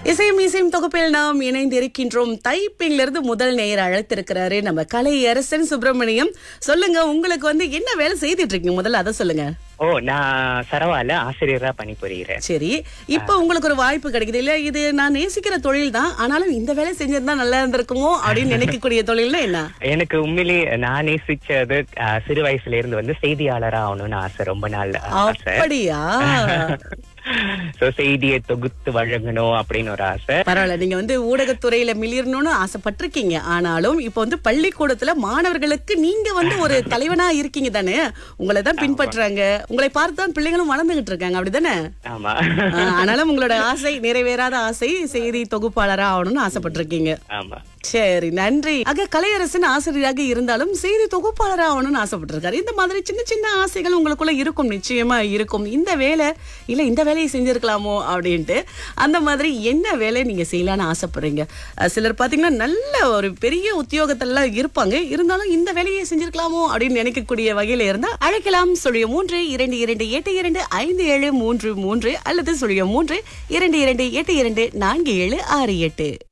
இசையும் இசையும் தொகுப்பில் நாம் இணைந்திருக்கின்றோம் தைப்பிங்ல இருந்து முதல் நேயர் அழைத்திருக்கிறாரு நம்ம கலை அரசன் சுப்பிரமணியம் சொல்லுங்க உங்களுக்கு வந்து என்ன வேலை செய்துட்டு இருக்கீங்க முதல்ல அதை சொல்லுங்க ஓ நான் சரவால ஆசிரியரா பணிபுரிகிறேன் சரி இப்போ உங்களுக்கு ஒரு வாய்ப்பு கிடைக்குது இல்ல இது நான் நேசிக்கிற தொழில் தான் ஆனாலும் இந்த வேலை செஞ்சிருந்தா நல்லா இருந்திருக்குமோ அப்படின்னு நினைக்கக்கூடிய தொழில்னா என்ன எனக்கு உண்மையிலேயே நான் நேசிச்சது அஹ், சிறு வயசுல இருந்து வந்து செய்தியாளரா ஆகணும்னு ஆசை ரொம்ப நாள் ஆசை அப்படியா சோ செய்தியை தொகுத்து வழங்கணும் அப்படின்னு ஒரு ஆசை பரவாயில்ல நீங்க வந்து ஊடகத்துறையில மிளிரணும்னு ஆசைப்பட்டிருக்கீங்க ஆனாலும் இப்போ வந்து பள்ளிக்கூடத்துல மாணவர்களுக்கு நீங்க வந்து ஒரு தலைவனா இருக்கீங்க தானே உங்களை தான் பின்பற்றுறாங்க உங்களை பார்த்து தான் பிள்ளைகளும் வளர்ந்துகிட்டு இருக்காங்க அப்படிதானே ஆமா ஆ, ஆனாலும் உங்களோட ஆசை நிறைவேறாத ஆசை செய்தி தொகுப்பாளரா ஆகணும்னு ஆசைப்பட்டிருக்கீங்க ஆமா சரி நன்றி ஆக கலையரசன் ஆசிரியராக இருந்தாலும் செய்தி தொகுப்பாளர் ஆகணும்னு ஆசைப்பட்டிருக்காரு இந்த மாதிரி சின்ன சின்ன ஆசைகள் உங்களுக்குள்ள இருக்கும் நிச்சயமா இருக்கும் இந்த வேலை இல்ல இந்த வேலையை செஞ்சிருக்கலாமோ அப்படின்ட்டு அந்த மாதிரி என்ன வேலை நீங்க செய்யலாம்னு ஆசைப்படுறீங்க அஹ் சிலர் பாத்தீங்கன்னா நல்ல ஒரு பெரிய உத்தியோகத்தெல்லாம் இருப்பாங்க இருந்தாலும் இந்த வேலையை செஞ்சிருக்கலாமோ அப்படின்னு நினைக்கக்கூடிய வகையில இருந்தா அழைக்கலாம் சொல்லிய மூன்று இரண்டு இரண்டு எட்டு இரண்டு ஐந்து ஏழு மூன்று மூன்று அல்லது சொல்லிய மூன்று இரண்டு இரண்டு எட்டு இரண்டு நான்கு ஏழு ஆறு எட்டு